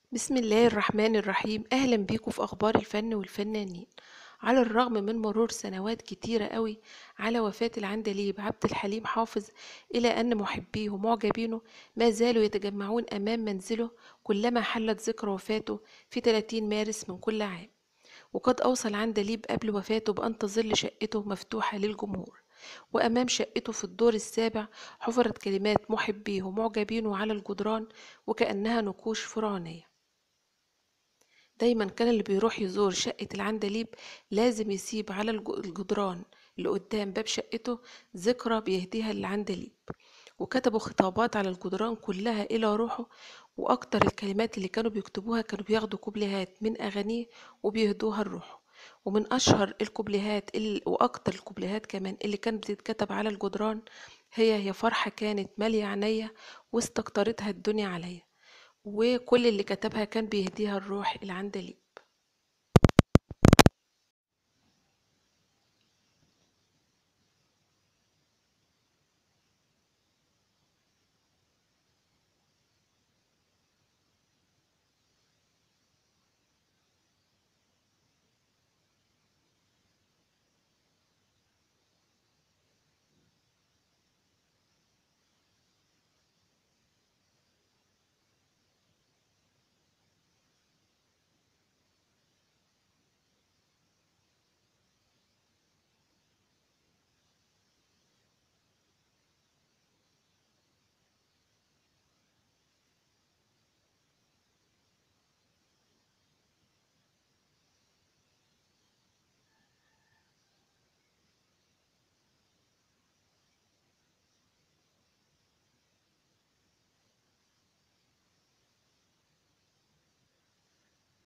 بسم الله الرحمن الرحيم أهلا بيكم في أخبار الفن والفنانين على الرغم من مرور سنوات كتيرة قوي على وفاة العندليب عبد الحليم حافظ إلى أن محبيه ومعجبينه ما زالوا يتجمعون أمام منزله كلما حلت ذكرى وفاته في 30 مارس من كل عام وقد أوصى العندليب قبل وفاته بأن تظل شقته مفتوحة للجمهور وأمام شقته في الدور السابع حفرت كلمات محبيه ومعجبينه على الجدران وكأنها نقوش فرعونية دايما كان اللي بيروح يزور شقة العندليب لازم يسيب على الج- الجدران اللي قدام باب شقته ذكرى بيهديها للعندليب وكتبوا خطابات على الجدران كلها إلى روحه وأكتر الكلمات اللي كانوا بيكتبوها كانوا بياخدوا كوبليهات من أغانيه وبيهدوها لروحه ومن أشهر الكوبليهات ال- وأكتر الكوبليهات كمان اللي كانت بتتكتب على الجدران هي يا فرحة كانت مالية عينيا واستكترتها الدنيا عليا وكل اللي كتبها كان بيهديها الروح العندليب